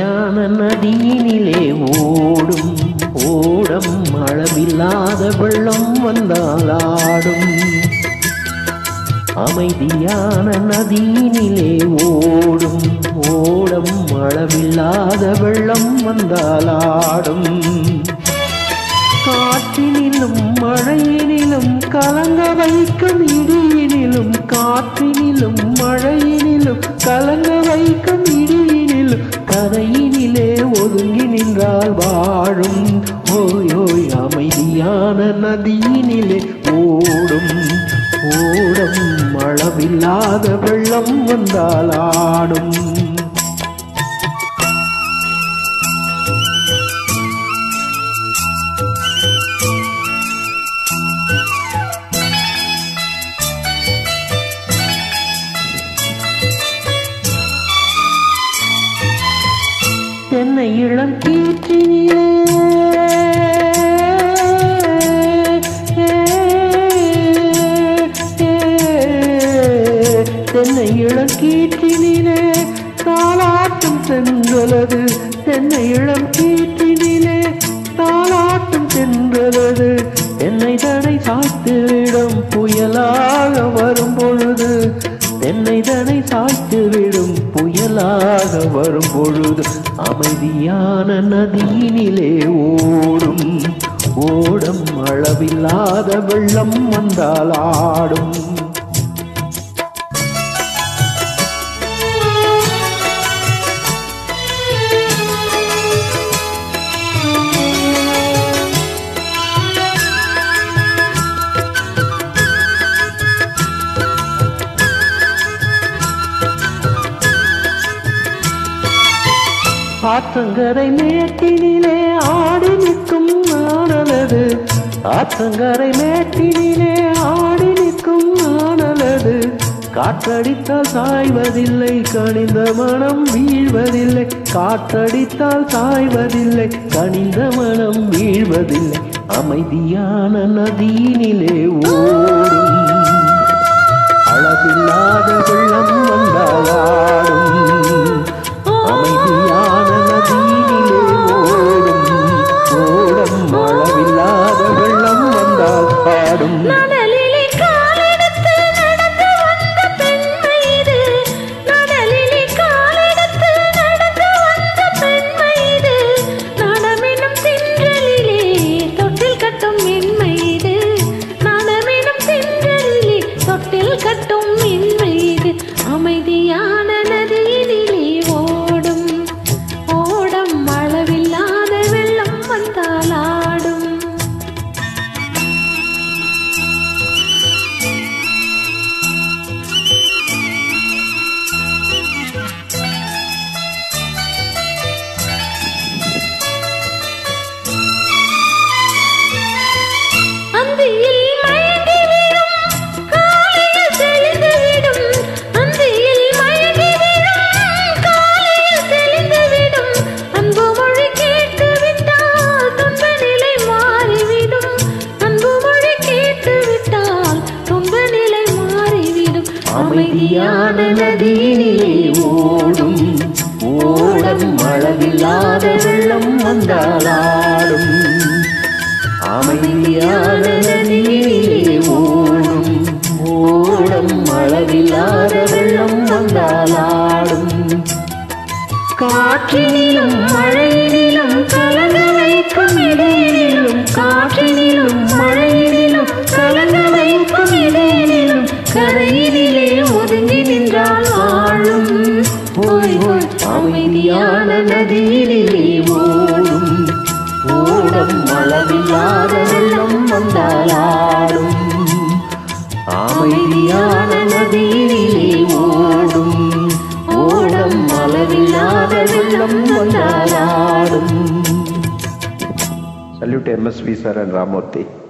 அமைதியான நதியினிலே ஓடும் ஓடம் அளவில்லாத வெள்ளம் வந்தால் ஆடும் அமைதியான நதியினிலே ஓடும் ஓடம் அளவில்லாத வெள்ளம் வந்தால் ஆடும் காற்றினிலும் மழையினிலும் கலங்க வைக்கும் இடியினிலும் காற்றினிலும் மழையினிலும் கலங்க வைக்கும் இடியினிலும் கரையினிலே ஒதுங்கி நின்றால் வாழும் ஓய் ஓய் அமைதியான நதியினிலே ஓடும் ஓடும் அளவில்லாத வெள்ளம் வந்தால் ஆடும் தென்னை இளம் கீற்றினிலே தென்னை இளம் கீற்றினிலே தாளாட்டும் சென்றலது தென்னை இளம் கீற்றினிலே தாளாட்டும் சென்றலது என்னை தடை சாய்த்துவிடும் புயலாக வரும் பொழுது தென்னை தடை சாய்த்துவிடும் புயலாக வரும் பொழுது அமைதியான நதியினிலே ஓடும் ஓடம் அளவில்லாத வெள்ளம் வந்தால் ஆடும் ஆற்றங்கரை மேட்டினிலே ஆடி நிற்கும் நானலது ஆற்றங்கரை மேட்டினிலே ஆடி நிற்கும் நானலது காற்றடித்தால் சாய்வதில்லை கனிந்த மனம் வீழ்வதில்லை காற்றடித்தால் சாய்வதில்லை கனிந்த மனம் வீழ்வதில்லை அமைதியான நதியினிலே ஓடும் அளவில்லாத வெள்ளம் வந்தால் ஆடும் அமைதியான நதியினிலே ஓடும் ஓடம் அளவில்லாத வெள்ளம் வந்தால் ஆடும் நடலிலே காலெடுத்து நடந்து வந்த பெண்மை இது நடலிலே காலெடுத்து நடந்து வந்த பெண்மை இது நடமெனும் தின்றலிலே தொட்டில் கட்டும் மென்மை இது நடமெனும் தின்றலிலே தொட்டில் கட்டும் மென்மை இது அமைதியான நதியினிலே ஓடும் ஓடம் அளவில்லாத வெள்ளம் வந்தால் ஆடும் அந்தியில் மயங்கிவிடும் காலையில் தெளிந்துவிடும் அந்தியில் மயங்கிவிடும் காலையில் தெளிந்துவிடும் அன்பு மொழி கேட்டுவிட்டால் துன்ப நிலை மாறிவிடும் அன்பு மொழி கேட்டுவிட்டால் துன்ப நிலை மாறிவிடும் அமைதியான நதியினிலே ஓடும் ஓடம் அளவில்லாத வெள்ளம் வந்தால் ஆடும் அமைதியான நதியினிலே ஓடும் ஓடம் அளவில்லாத வெள்ளம் வந்தால் ஆடும் காற்றினிலும் மழையினிலும் கலங்க வைக்கும் இடையிலும் காற்றினிலும் மழையினிலும் கலங்க வைக்கும் இடையிலும் கரையினிலே ஒதுங்கி நின்றால் ஆளும் ஓய் ஓய் அமைதியான நதியினிலே ஓடும் ஓடம் அளவில்லாத வெள்ளம் வந்தால் ஆடும் அமைதியான நதியினிலே ஓடும் ஓடம் அளவில்லாத வெள்ளம் வந்தால் ஆடும் Salute MSV sir and Ramurthy.